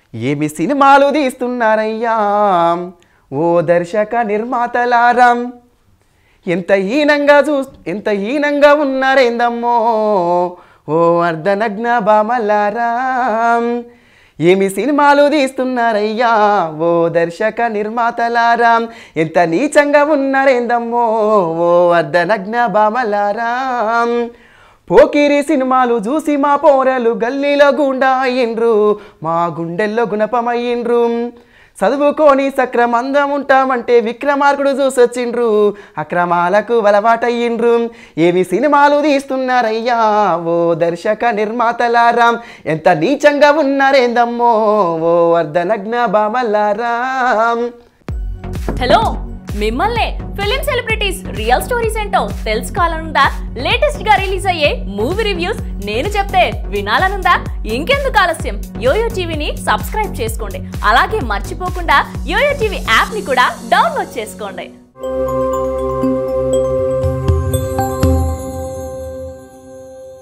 ఏమి సినిమాలు తీస్తున్నారయ్యా ఓ దర్శక నిర్మాతలారం ఎంత హీనంగా చూ ఎంత హీనంగా ఉన్నారేందమ్మో ఓ అర్ధనగ్న బామలారా ఏమి సినిమాలు తీస్తున్నారయ్యా ఓ దర్శక నిర్మాతలారా ఎంత నీచంగా ఉన్నారేందమ్మో ఓ అర్ధనగ్న బామలారా పోకిరి సినిమాలు చూసి మా పోరలు గల్లీలో గుండా అయ్యిండ్రు మా గుండెల్లో గుణపమయ్యిండ్రు చదువుకొని సక్రమందం ఉంటామంటే విక్రమార్కుడు చూసొచ్చిండ్రు అక్రమాలకు అలవాటయ్యిండ్రు ఏవి సినిమాలు తీస్తున్నారయ్యా ఓ దర్శక నిర్మాతలారా ఎంత నీచంగా ఉన్నారేందమ్మో ఓ అర్ధనగ్న బామలారా హలో మిమ్మల్నే ఫిలిం సెలబ్రిటీస్ రియల్ స్టోరీస్ ఏంటో తెలుసుకోవాలనుందా లేటెస్ట్ గా రిలీజ్ అయ్యే మూవీ రివ్యూస్ నేను చెప్తే వినాలనుందా ఇంకెందుకు ఆలస్యం యోయో టీవీని సబ్స్క్రైబ్ చేసుకోండి అలాగే మర్చిపోకుండా యోయో టీవీ యాప్ ని కూడా డౌన్లోడ్ చేసుకోండి